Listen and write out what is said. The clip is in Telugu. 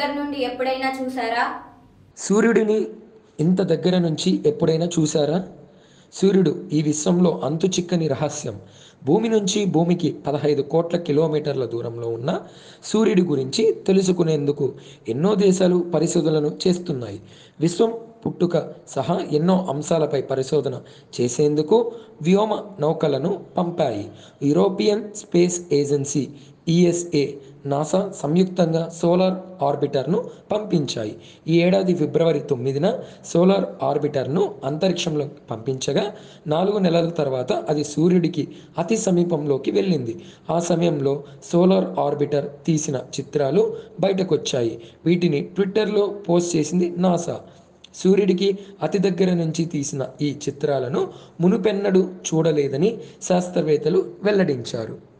దగ్గర నుండి ఎప్పుడైనా చూసారా సూర్యుడిని ఇంత దగ్గర నుంచి ఎప్పుడైనా చూసారా సూర్యుడు ఈ విశ్వంలో అంతు చిక్కని రహస్యం భూమి నుంచి భూమికి పదహైదు కోట్ల కిలోమీటర్ల దూరంలో ఉన్న సూర్యుడి గురించి తెలుసుకునేందుకు ఎన్నో దేశాలు పరిశోధనలు చేస్తున్నాయి విశ్వం పుట్టుక సహా ఎన్నో అంశాలపై పరిశోధన చేసేందుకు వ్యోమ నౌకలను పంపాయి European space agency ESA NASA సంయుక్తంగా సోలార్ ఆర్బిటర్ను పంపించాయి ఈ ఏడాది ఫిబ్రవరి తొమ్మిదిన సోలార్ ఆర్బిటర్ను అంతరిక్షంలో పంపించగా నాలుగు నెలల తర్వాత అది సూర్యుడికి అతి సమీపంలోకి వెళ్ళింది ఆ సమయంలో సోలార్ ఆర్బిటర్ తీసిన చిత్రాలు బయటకొచ్చాయి వీటిని ట్విట్టర్లో పోస్ట్ చేసింది నాసా సూర్యుడికి అతి దగ్గర నుంచి తీసిన ఈ చిత్రాలను మునుపెన్నడూ చూడలేదని శాస్త్రవేత్తలు వెల్లడించారు